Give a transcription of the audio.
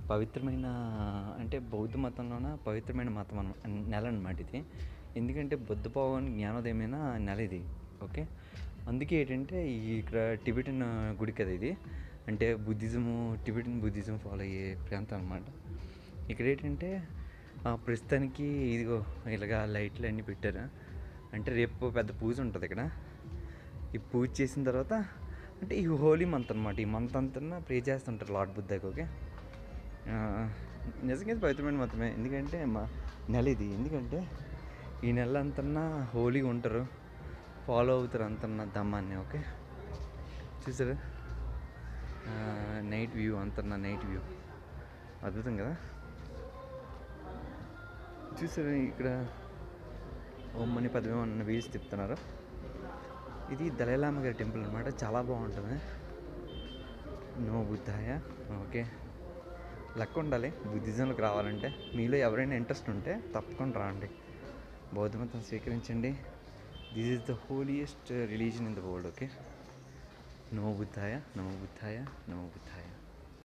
పవిత్రమైన అంటే బౌద్ధ మతంలోన పవిత్రమైన మతం అన నెల అనమాట ఇది ఎందుకంటే బుద్ధ భగవాన్ జ్ఞానోదయమైన నెల ఇది ఓకే అందుకే ఏంటంటే ఈ ఇక్కడ టిబెటన్ గుడి కదా ఇది అంటే బుద్ధిజము టిబెటన్ బుద్ధిజం ఫాలో అయ్యే ప్రాంతం అనమాట ఇక్కడ ఏంటంటే ఆ, ప్రస్తుతానికి ఇదిగో ఇలాగా లైట్లు అన్నీ పెట్టారు అంటే రేపు పెద్ద పూజ ఉంటుంది ఇక్కడ ఈ పూజ చేసిన తర్వాత అంటే ఈ హోలీ మంత్ అనమాట ఈ మంత్ అంతా ప్రే చేస్తుంటారు లార్డ్ బుద్ధకి ఓకే ఆ, నిజంగా ఇది పవిత్రమైన మతమే ఎందుకంటే మా నెల ఇది ఎందుకంటే ఈ నెల అంతన్నా హోలీగా ఉంటారు ఫాలో అవుతారు అంతన్నా దమ్మాన్ని ఓకే చూసారా నైట్ వ్యూ అంతన్నా నైట్ వ్యూ అద్భుతం కదా చూసారా ఇక్కడ ఓమ్మని పదవేమో అన్న వీల్స్ తిప్పుతున్నారు ఇది దళైలామ గారి టెంపుల్ అనమాట చాలా బాగుంటుంది నో బుద్ధాయ ఓకే లక్ ఉండాలి బుద్ధిజంలోకి రావాలంటే మీలో ఎవరైనా ఇంట్రెస్ట్ ఉంటే తప్పకుండా రండి బౌద్ధ మతం స్వీకరించండి this is the holiest religion in the world okay నమో బుద్ధాయ నమో బుద్ధాయ నమో బుద్ధాయ